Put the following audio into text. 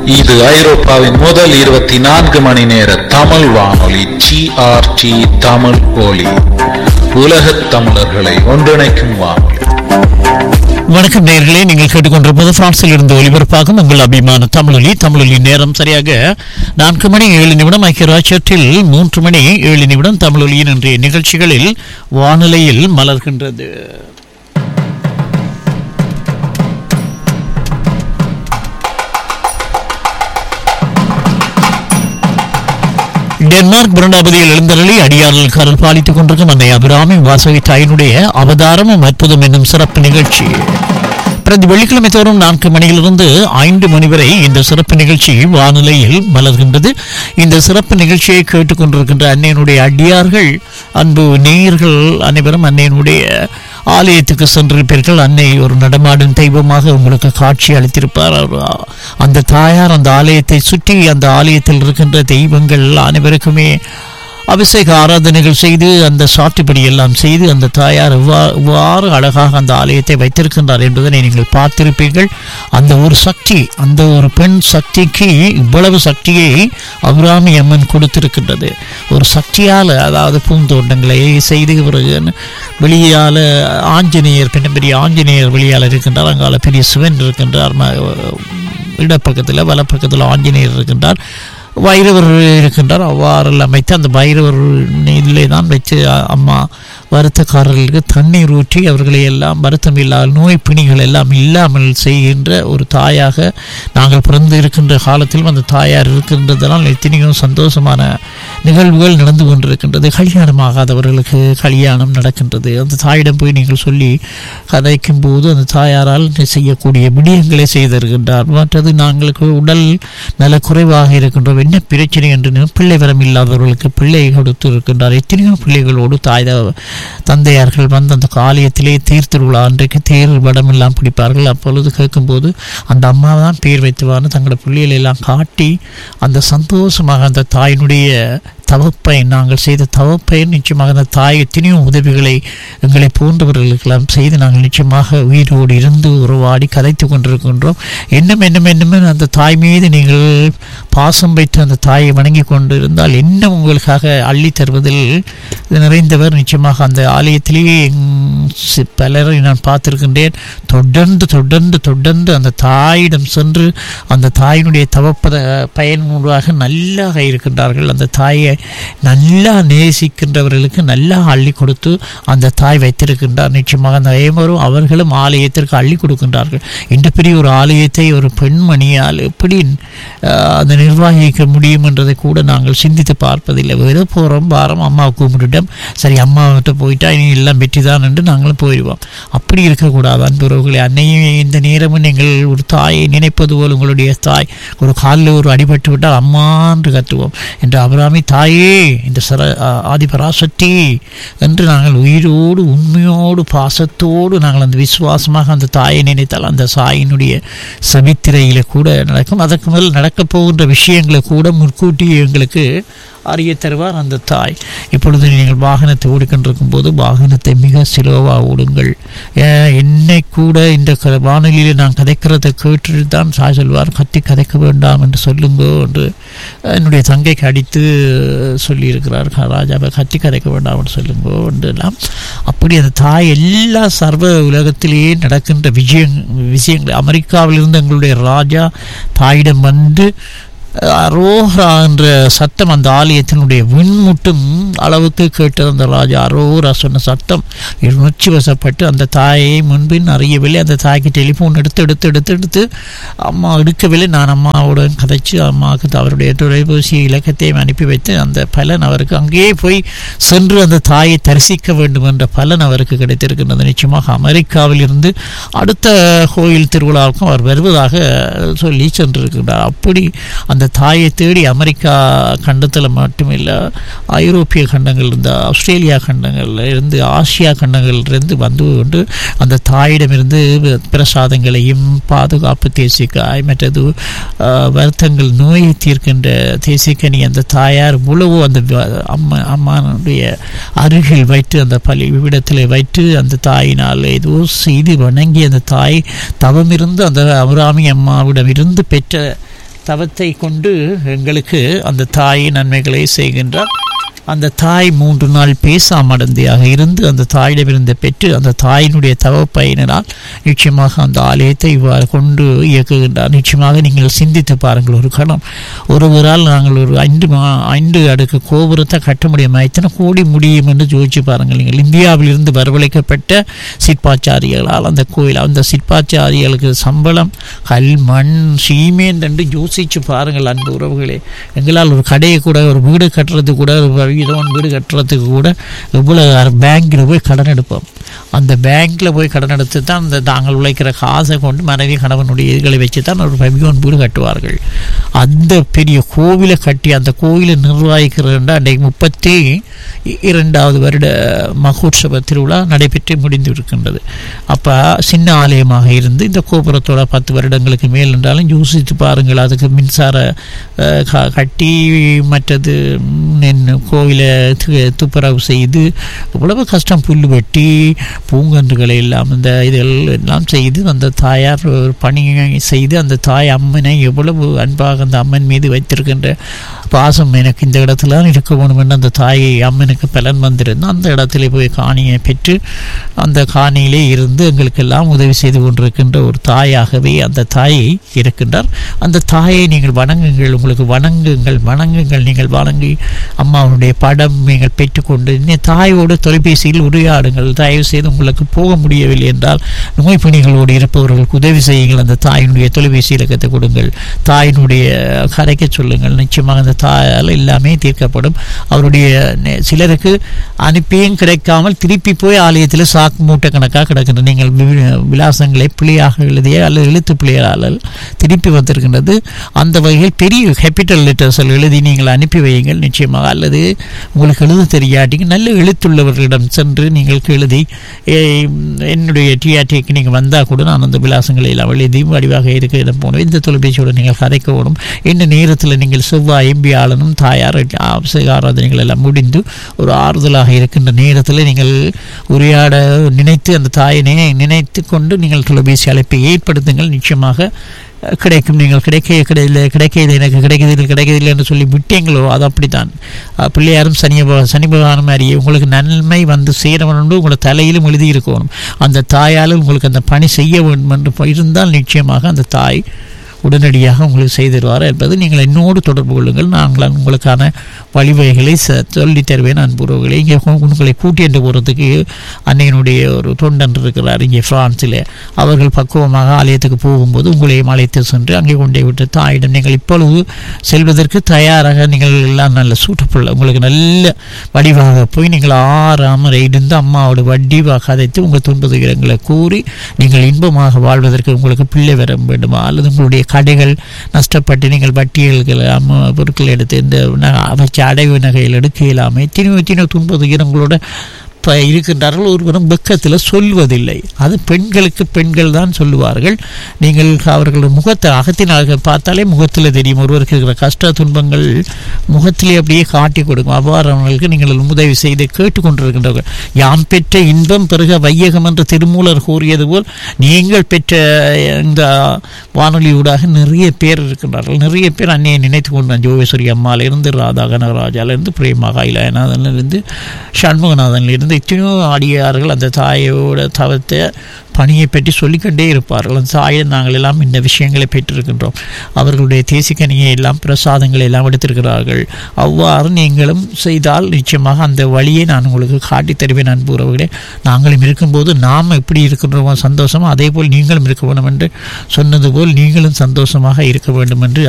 இது ஐரோப்பாவின் முதல் இருபத்தி நான்கு மணி நேர தமிழ் வானொலி ஜிஆர்டி தமிழ் ஒலி உலகத் தமிழர்களை ஒன்றிணைக்கும் வானொலி வணக்கம் நேயர்களே நீங்கள் கேட்டுக்கொண்டிருப்பது பிரான்சில் இருந்து ஒலிபரப்பாகும் உங்கள் அபிமான தமிழொலி தமிழொலி நேரம் சரியாக நான்கு மணி ஏழு நிமிடம் ஐக்கிய ராஜ்யத்தில் மூன்று மணி ஏழு நிமிடம் தமிழொலியின் இன்றைய நிகழ்ச்சிகளில் வானிலையில் மலர்கின்றது டென்மார்க் புரண்டாபதியில் எழுந்தருளி அடியாரில் கரல் பாலித்துக் கொண்டிருக்கும் அன்னை அபிராமி வாசவி தாயினுடைய அவதாரமும் அற்புதம் என்னும் சிறப்பு நிகழ்ச்சி பிரதி வெள்ளிக்கிழமை தோறும் நான்கு மணியிலிருந்து ஐந்து மணி வரை இந்த சிறப்பு நிகழ்ச்சி வானிலையில் மலர்கின்றது இந்த சிறப்பு நிகழ்ச்சியை கேட்டுக்கொண்டிருக்கின்ற அன்னையினுடைய அடியார்கள் அன்பு நேயர்கள் அனைவரும் அன்னையினுடைய ஆலயத்துக்கு சென்றிருப்பீர்கள் அன்னை ஒரு நடமாடும் தெய்வமாக உங்களுக்கு காட்சி அளித்திருப்பார் அவர் அந்த தாயார் அந்த ஆலயத்தை சுற்றி அந்த ஆலயத்தில் இருக்கின்ற தெய்வங்கள் அனைவருக்குமே அபிஷேக ஆராதனைகள் செய்து அந்த சாட்டுப்படி எல்லாம் செய்து அந்த தாயார் எவ்வா- எவ்வாறு அழகாக அந்த ஆலயத்தை வைத்திருக்கின்றார் என்பதனை நீங்கள் பார்த்திருப்பீர்கள் அந்த ஒரு சக்தி அந்த ஒரு பெண் சக்திக்கு இவ்வளவு சக்தியை அபிராமி அம்மன் கொடுத்திருக்கின்றது ஒரு சக்தியால் அதாவது பூந்தோட்டங்களை செய்து பிறகு வெளியால் ஆஞ்சநேயர் பெரிய பெரிய ஆஞ்சநேயர் வெளியால் இருக்கின்றார் அங்கால பெரிய சிவன் இருக்கின்றார் ம- இடப்பக்கத்தில் வலப்பக்கத்தில் ஆஞ்சநேயர் இருக்கின்றார் வைரவர் இருக்கின்றார் அவ்வாறெல்லாம் அமைத்து அந்த வைரவர் இதிலே தான் வச்சு அ- அம்மா வருத்தக்காரர்களுக்கு தண்ணீர் ஊற்றி அவர்களை எல்லாம் வருத்தம் இல்லாத நோய் பிணிகள் எல்லாம் இல்லாமல் செய்கின்ற ஒரு தாயாக நாங்கள் பிறந்து இருக்கின்ற காலத்திலும் அந்த தாயார் இருக்கின்றதனால் எத்தனையோ சந்தோஷமான நிகழ்வுகள் நடந்து கொண்டிருக்கின்றது கல்யாணமாகாதவர்களுக்கு கல்யாணம் நடக்கின்றது அந்த தாயிடம் போய் நீங்கள் சொல்லி கதைக்கும் போது அந்த தாயாரால் செய்யக்கூடிய விடயங்களை செய்திருக்கின்றார் மற்றது நாங்களுக்கு உடல் நல குறைவாக இருக்கின்றோம் என்ன பிரச்சனை என்று பிள்ளை வரம் இல்லாதவர்களுக்கு பிள்ளை கொடுத்து இருக்கின்றார் எத்தனையோ பிள்ளைகளோடு தாய் த- தந்தையார்கள் வந்து அந்த ஆலயத்திலே தேர் திருவிழா அன்றைக்கு தேர் வடம் எல்லாம் பிடிப்பார்கள் அப்பொழுது கேட்கும்போது அந்த அம்மா தான் பேர் வைத்துவான்னு தங்களோட பிள்ளைகளை எல்லாம் காட்டி அந்த சந்தோஷமாக அந்த தாயினுடைய தவப்பயன் நாங்கள் செய்த தவப்பயன் நிச்சயமாக அந்த தாய் எத்தனையோ உதவிகளை எங்களை போன்றவர்களுக்கெல்லாம் செய்து நாங்கள் நிச்சயமாக உயிரோடு இருந்து உறவாடி கதைத்து கொண்டிருக்கின்றோம் இன்னும் இன்னும் இன்னும் அந்த தாய் மீது நீங்கள் பாசம் வைத்து அந்த தாயை வணங்கி கொண்டு இருந்தால் இன்னும் உங்களுக்காக அள்ளி தருவதில் நிறைந்தவர் நிச்சயமாக அந்த ஆலயத்திலேயே எங் சி- பலரை நான் பார்த்திருக்கின்றேன் தொடர்ந்து தொடர்ந்து தொடர்ந்து அந்த தாயிடம் சென்று அந்த தாயினுடைய தவப்பத பயனுள்ளாக நல்லாக இருக்கின்றார்கள் அந்த தாயை நல்லா நேசிக்கின்றவர்களுக்கு நல்லா அள்ளி கொடுத்து அந்த தாய் வைத்திருக்கின்றார் நிச்சயமாக அந்த ஏமரும் அவர்களும் ஆலயத்திற்கு அள்ளி கொடுக்கின்றார்கள் இந்த பெரிய ஒரு ஆலயத்தை ஒரு பெண்மணியால் எப்படி ஆஹ், அந்த நிர்வகிக்க முடியும் என்றதை கூட நாங்கள் சிந்தித்து பார்ப்பதில்லை வெறும் போகிறோம் வாரம் அம்மா கும்பிட்டுட்டோம் சரி அம்மாவிட்ட போயிட்டா இனி எல்லாம் வெற்றி தான் என்று நாங்களும் போயிடுவோம் அப்படி இருக்கக்கூடாது அன்புறவுகளை அன்னையும் இந்த நேரமும் நீங்கள் ஒரு தாயை நினைப்பது போல் உங்களுடைய தாய் ஒரு காலில் ஒரு அடிபட்டு விட்டால் அம்மா என்று கத்துவோம் என்று அபிராமி தாயே இந்த சர ஆ- ஆதிபராசக்தி என்று நாங்கள் உயிரோடு உண்மையோடு பாசத்தோடு நாங்கள் அந்த விசுவாசமாக அந்த தாயை நினைத்தால் அந்த தாயினுடைய சவித்திரையில் கூட நடக்கும் அதற்கு மேல் நடக்கப் போகின்ற விஷயங்களை கூட முன்கூட்டி எங்களுக்கு அறிய தருவார் அந்த தாய் இப்பொழுது நீங்கள் வாகனத்தை ஓடிக்கொண்டிருக்கும் போது வாகனத்தை மிக சிலோவாக ஓடுங்கள் ஏன் என்னை கூட இந்த க வானொலியில் நான் கதைக்கிறதை கேட்டுட்டு தான் சாய் சொல்வார் கத்தி கதைக்க வேண்டாம் என்று சொல்லுங்கோ என்று என்னுடைய தங்கைக்கு அடித்து சொல்லியிருக்கிறார் க- ராஜாவை கத்தி கதைக்க வேண்டாம் என்று சொல்லுங்கோ என்றெல்லாம் அப்படி அந்த தாய் எல்லா சர்வ உலகத்திலேயே நடக்கின்ற விஜயங் விஷயங்கள் அமெரிக்காவிலிருந்து எங்களுடைய ராஜா தாயிடம் வந்து அரோஹரா என்ற சத்தம் அந்த ஆலயத்தினுடைய விண்முட்டும் அளவுக்கு கேட்டது அந்த ராஜா அரோஹரா சொன்ன சத்தம் உணர்ச்சி வசப்பட்டு அந்த தாயை முன்பின் அறியவில்லை அந்த தாய்க்கு டெலிஃபோன் எடுத்து எடுத்து எடுத்து எடுத்து அம்மா எடுக்கவில்லை நான் அம்மாவோட கதைச்சு அம்மாவுக்கு அவருடைய தொலைபேசி இலக்கத்தையும் அனுப்பி வைத்து அந்த பலன் அவருக்கு அங்கேயே போய் சென்று அந்த தாயை தரிசிக்க வேண்டும் என்ற பலன் அவருக்கு கிடைத்திருக்கின்றது நிச்சயமாக அமெரிக்காவில் இருந்து அடுத்த கோயில் திருவிழாவுக்கும் அவர் வருவதாக சொல்லி சென்றிருக்கிறார் அப்படி அந்த தாயை தேடி அமெரிக்கா கண்டத்தில் மட்டுமில்லை ஐரோப்பிய கண்டங்கள் இருந்த ஆஸ்திரேலியா கண்டங்கள்ல இருந்து ஆசியா கண்டங்கள்ல இருந்து வந்து கொண்டு அந்த தாயிடமிருந்து பிரசாதங்களையும் பாதுகாப்பு தேசிக்காய் மற்றது ஆஹ், வருத்தங்கள் நோயை தீர்க்கின்ற தேசிக்கனி அந்த தாயார் உழவு அந்த வ- அம்மா அம்மானுடைய அருகில் வைத்து அந்த பள்ளி விடத்தில் வைத்து அந்த தாயினால் ஏதோ செய்து வணங்கி அந்த தாய் தவமிருந்து அந்த அபிராமி அம்மாவிடம் இருந்து பெற்ற தவத்தை கொண்டு எங்களுக்கு அந்த தாய் நன்மைகளை செய்கின்றார் அந்த தாய் மூன்று நாள் பேசாமடந்தையாக இருந்து அந்த தாயிடமிருந்து பெற்று அந்த தாயினுடைய தவ பயனினால் நிச்சயமாக அந்த ஆலயத்தை இவ்வாறு கொண்டு இயக்குகின்றார் நிச்சயமாக நீங்கள் சிந்தித்து பாருங்கள் ஒரு கணம் ஒருவரால் நாங்கள் ஒரு ஐந்து மா- ஐந்து அடுக்கு கோபுரத்தை கட்ட முடியுமா எத்தனை கோடி முடியும் என்று யோசிச்சு பாருங்கள் நீங்கள் இந்தியாவிலிருந்து வரவழைக்கப்பட்ட சிற்பாச்சாரிகளால் அந்த கோயில் அந்த சிற்பாச்சாரிகளுக்கு சம்பளம் கல் மண் சீமேன் என்று யோசிச்சு பாருங்கள் அன்பு உறவுகளே எங்களால் ஒரு கடையை கூட ஒரு வீடு கட்டுறது கூட ஒரு ஏதோ ஒரு வீடு கட்டுறதுக்கு கூட எவ்வளோ பேங்க்கில் போய் கடன் எடுப்போம் அந்த பேங்க்கில் போய் கடன் எடுத்து தான் அந்த தாங்கள் உழைக்கிற காசை கொண்டு மனைவி கணவனுடைய இதுகளை வச்சு தான் ஒரு பவியோன் வீடு கட்டுவார்கள் அந்த பெரிய கோவிலை கட்டி அந்த கோவிலை நிர்வகிக்கிறதுண்டா அன்றைக்கு முப்பத்தி இரண்டாவது வருட மகோற்சவ திருவிழா நடைபெற்று முடிந்து இருக்கின்றது அப்போ சின்ன ஆலயமாக இருந்து இந்த கோபுரத்தோட பத்து வருடங்களுக்கு மேல் என்றாலும் யோசித்து பாருங்கள் அதுக்கு மின்சார அஹ், க- கட்டி மற்றது ம், என்ன கோவிலை து- துப்புரவு செய்து இவ்வளவு கஷ்டம் புல் வெட்டி பூங்கன்றுகளை எல்லாம் இந்த இதெல் எல்லாம் செய்து அந்த தாயார் ஒரு பணியை செய்து அந்த தாய் அம்மனை எவ்வளவு அன்பாக அந்த அம்மன் மீது வைத்திருக்கின்ற பாசம் எனக்கு இந்த இடத்துல தான் இருக்க வேணும் என்று அந்த தாயை அம்மனுக்கு பலன் வந்திருந்தோம் அந்த இடத்துல போய் காணியை பெற்று அந்த காணியிலே இருந்து எங்களுக்கெல்லாம் உதவி செய்து கொண்டிருக்கின்ற ஒரு தாயாகவே அந்த தாயை இருக்கின்றார் அந்த தாயை நீங்கள் வணங்குங்கள் உங்களுக்கு வணங்குங்கள் வணங்குங்கள் நீங்கள் வணங்கி அம்மாவுடைய படம் நீங்கள் பெற்றுக்கொண்டு இந்த தாயோடு தொலைபேசியில் உரையாடுங்கள் தயவு செய்து உங்களுக்கு போக முடியவில்லை என்றால் நோய் பணிகளோடு இருப்பவர்களுக்கு உதவி செய்யுங்கள் அந்த தாயினுடைய தொலைபேசி இலக்கத்தை கொடுங்கள் தாயினுடைய கரைக்க சொல்லுங்கள் நிச்சயமாக அந்த தாயால் எல்லாமே தீர்க்கப்படும் அவருடைய நெ- சிலருக்கு அனுப்பியும் கிடைக்காமல் திருப்பி போய் ஆலயத்தில் சாக்கு மூட்டை கணக்காக கிடக்கின்ற நீங்கள் வி- விலாசங்களை பிள்ளையாக எழுதிய அல்லது எழுத்து பிள்ளைகளால் திருப்பி வந்திருக்கின்றது அந்த வகையில் பெரிய கேபிட்டல் லெட்டர்ஸ் எழுதி நீங்கள் அனுப்பி வையுங்கள் நிச்சயமாக அல்லது உங்களுக்கு எழுத தெரியாட்டிங்க நல்ல எழுத்துள்ளவர்களிடம் சென்று நீங்கள் எழுதி ஏ, என்னுடைய டிஆர்டிக்கு நீங்கள் வந்தால் கூட நான் அந்த விலாசங்களை எல்லாம் எழுதி வடிவாக இருக்க இடம் போகணும் இந்த தொலைபேசியோடு நீங்கள் கதைக்கணும் இந்த நேரத்தில் நீங்கள் செவ்வாய் எம்பியாளனும் தாயார் அபிஷேக ஆராதனைகள் எல்லாம் முடிந்து ஒரு ஆறுதலாக இருக்கின்ற நேரத்தில் நீங்கள் உரையாட நினைத்து அந்த தாயினை நினைத்து கொண்டு நீங்கள் தொலைபேசி அழைப்பை ஏற்படுத்துங்கள் நிச்சயமாக அஹ், கிடைக்கும் நீங்கள் கிடைக்க கிடையில கிடைக்கிறது எனக்கு கிடைக்கிறது கிடைக்கிறது என்று சொல்லி விட்டீங்களோ அது அப்படித்தான் அஹ், பிள்ளையாரும் சனி பக- சனி பகவானும் அறிய உங்களுக்கு நன்மை வந்து சேரவனுண்டு உங்களோட தலையிலும் எழுதி இருக்கணும் அந்த தாயால் உங்களுக்கு அந்த பணி செய்ய வேண்டும் என்று இருந்தால் நிச்சயமாக அந்த தாய் உடனடியாக உங்களுக்கு செய்திருவார் என்பது நீங்கள் என்னோடு தொடர்பு கொள்ளுங்கள் நாங்கள் உங்களுக்கான வழிவகைகளை ச சொல்லித் தருவேன் அன்புறவுகளை இங்கே உ- உங்களை கூட்டிட்டு போகிறதுக்கு அன்னையினுடைய ஒரு தொண்டன் இருக்கிறார் இங்கே பிரான்சில் அவர்கள் பக்குவமாக ஆலயத்துக்கு போகும்போது உங்களையும் அழைத்து சென்று அங்கே கொண்டே விட்டு தாயிடம் நீங்கள் இப்பொழுது செல்வதற்கு தயாராக நீங்கள் எல்லாம் நல்ல சூட்டப்புள்ள உங்களுக்கு நல்ல வடிவாக போய் நீங்கள் ஆறாமல் இருந்து அம்மாவோட வடிவாக கதைத்து உங்கள் துன்பதுகிறங்களை கூறி நீங்கள் இன்பமாக வாழ்வதற்கு உங்களுக்கு பிள்ளை வர வேண்டுமா அல்லது உங்களுடைய கடைகள் நஷ்டப்பட்டு நீங்கள் வட்டிகள் அம்ம பொருட்கள் எடுத்து இந்த ந- வச்ச அடைவு நகைகள் எடுக்க இல்லாமல் எத்தனையோ எத்தனையோ துன்பதுகிறங்களோட இப்போ இருக்கின்றார்கள் ஒருவரும் வெக்கத்தில் சொல்வதில்லை அது பெண்களுக்கு பெண்கள் தான் சொல்லுவார்கள் நீங்கள் அவர்கள் முகத்தை அகத்தினாக பார்த்தாலே முகத்தில் தெரியும் ஒருவருக்கு இருக்கிற கஷ்ட துன்பங்கள் முகத்திலே அப்படியே காட்டி கொடுக்கும் அவ்வாறவர்களுக்கு நீங்கள் உதவி செய்து கேட்டுக்கொண்டிருக்கின்றவர்கள் யாம் பெற்ற இன்பம் பெருக வையகம் என்று திருமூலர் கூறியது போல் நீங்கள் பெற்ற இந்த வானொலியூடாக நிறைய பேர் இருக்கின்றார்கள் நிறைய பேர் அன்னையை நினைத்து கொண்டான் ஜோகேஸ்வரி அம்மாவிலிருந்து ராதா கனகராஜாலிருந்து பிரேமா கைலாயநாதன்லேருந்து சண்முகநாதன்லேருந்து எத்தனையோ அடியார்கள் அந்த தாயோட தவத்தை பணியை பற்றி சொல்லிக்கொண்டே இருப்பார்கள் அந்த தாயை நாங்கள் எல்லாம் இந்த விஷயங்களை பெற்றிருக்கின்றோம் அவர்களுடைய தேசிக்கனியை எல்லாம் பிரசாதங்களை எல்லாம் எடுத்திருக்கிறார்கள் அவ்வாறு நீங்களும் செய்தால் நிச்சயமாக அந்த வழியை நான் உங்களுக்கு காட்டித் தருவேன் அன்பு உறவுகளே நாங்களும் இருக்கும்போது நாம் எப்படி இருக்கின்றோமோ சந்தோஷமோ அதே போல் நீங்களும் இருக்க வேண்டும் என்று சொன்னது போல் நீங்களும் சந்தோஷமாக இருக்க வேண்டும் என்று